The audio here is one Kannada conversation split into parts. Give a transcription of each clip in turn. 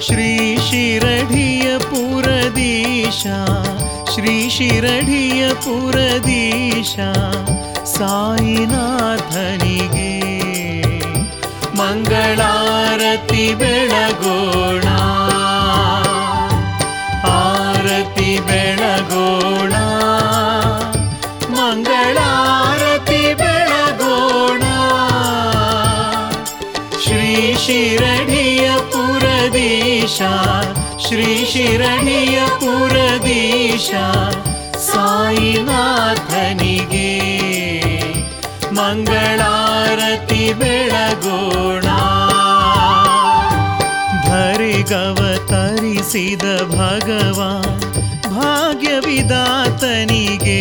ಶ್ರೀ ಶಿರಡಿಯ ಪುರದೀಶ ಶ್ರೀ ಶಿರಡಿಯ ಪುರದೀಶ ಸಾಯಿನಾಥನಿಗೆ ಮಂಗಳಾರತಿ ಬೆಳಗೋಣ ಆರತಿ ಬೆಳಗೋಣ ಮಂಗಳಾರತಿ ಬೆಳಗೋಣ ಶ್ರೀ ಶಿರಡಿಯ ಪುರದೀಶ ಶ್ರೀ ಶಿರಡಿಯ ಪುರದೀಶ ಸಾಯಿನಾಥನಿಗೆ ಮಂಗಳಾರತಿ ಬೆಳಗೋಣ ಧರಿಗವತರಿಸಿದ ಭಗವಾನ್ ಭಾಗ್ಯವಿದಾತನಿಗೆ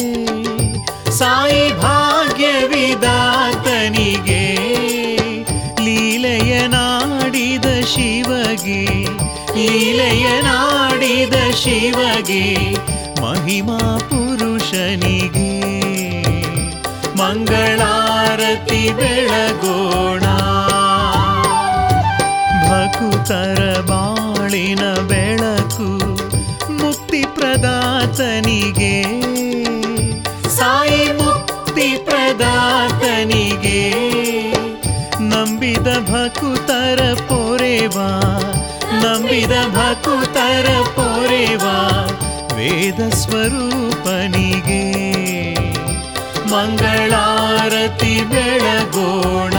ಸಾಯಿ ಭಾಗ್ಯವಿದಾತನಿಗೆ ಲೀಲೆಯ ನಾಡಿದ ಶಿವಗೆ ಲೀಲೆಯ ನಾಡಿದ ಶಿವಗೆ ಮಹಿಮಾ ಪುರುಷನಿಗೆ ಮಂಗಳಾರತಿ ಬೆಳಗೋಣ ಭಕುತರ ಬಾಳಿನ ಬೆಳಕು ಮುಕ್ತಿ ಪ್ರದಾತನಿಗೆ ಸಾಯಿ ಮುಕ್ತಿ ಪ್ರದಾತನಿಗೆ ನಂಬಿದ ಭಕುತರ ಪೊರೆವಾ ನಂಬಿದ ಭಕುತರ ಪೊರೆವಾ ವೇದ ಸ್ವರೂಪನಿಗೆ ಮಂಗಳಾರತಿ ಬೆಳಗೋಣ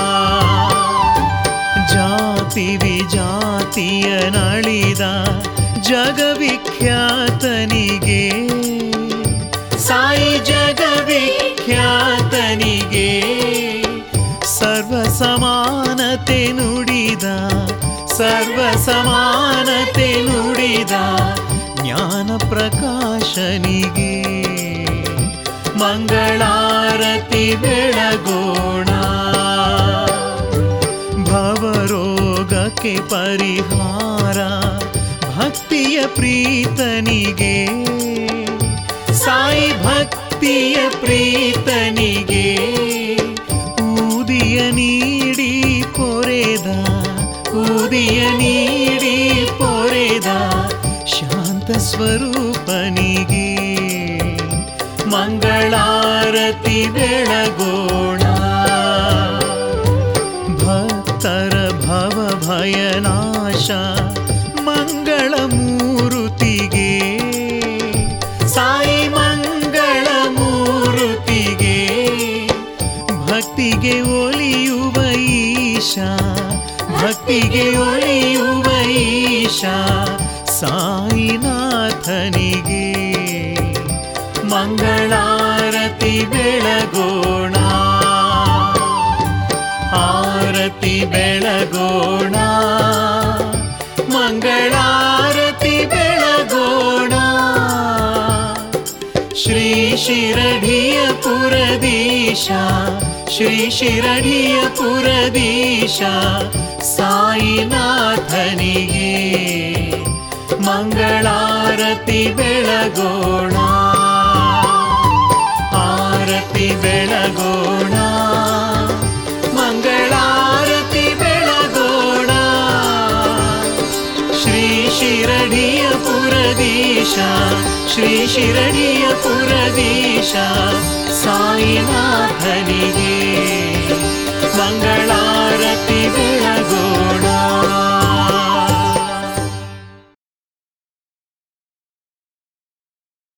ಜಾತಿ ವಿಜಾತಿಯ ನಳಿದ ಜಗವಿಖ್ಯಾತನಿಗೆ ಸಾಯಿ ಜಗವಿಖ್ಯಾತನಿಗೆ ಸರ್ವ ಸಮಾನತೆ ನುಡಿದ ಸರ್ವ ಸಮಾನತೆ ನುಡಿದ ಜ್ಞಾನ ಪ್ರಕಾಶನಿಗೆ ಮಂಗಳಾರತಿ ಬೆಳಗೋಣ ಭವರೋಗಕ್ಕೆ ಪರಿಹಾರ ಭಕ್ತಿಯ ಪ್ರೀತನಿಗೆ ಸಾಯಿ ಭಕ್ತಿಯ ಪ್ರೀತನಿಗೆ ಊದಿಯ ನೀಡಿ ಪೊರೆದ ಊದಿಯ ನೀಡಿ ಪೊರೆದ ಶಾಂತ ಸ್ವರೂಪನಿಗೆ ಮಂಗಳಾರತಿ ಬೆಳಗೋಣ ಭಕ್ತರ ಭವ ಭಯನಾಶ ಮಂಗಳ ಮೂರುತಿಗೆ ಸಾಯಿ ಮಂಗಳ ಮೂರುತಿಗೆ ಭಕ್ತಿಗೆ ಒಲಿಯುವ ಈಶ ಭಕ್ತಿಗೆ ಒಲಿಯುವ ಈಶ ಸಾಯಿನಾಥನಿಗೆ ಮಂಗಳಾರತಿ ಬೆಳಗೋಣ ಆರತಿ ಬೆಳಗೋಣ ಮಂಗಳಾರತಿ ಬೆಳಗೋಣ ಶ್ರೀ ಶಿರಡಿಯ ಪುರದೀಶ ಶ್ರೀ ಶಿರಡಿಯ ಪುರದೀಶ ಸಾಯಿನಾಥನಿಗೆ ಮಂಗಳಾರತಿ ಬೆಳಗೋಣ ಆರತಿ ಬೆಳಗೋಣ ಮಂಗಳಾರತಿ ಬೆಳಗೋಣ ಶ್ರೀ ಶಿರಡಿಯ ಪುರದೀಶ ಶ್ರೀ ಶಿರಡಿಯ ಪುರದೀಶ ಸಾಯಿನಾಥನಿಗೆ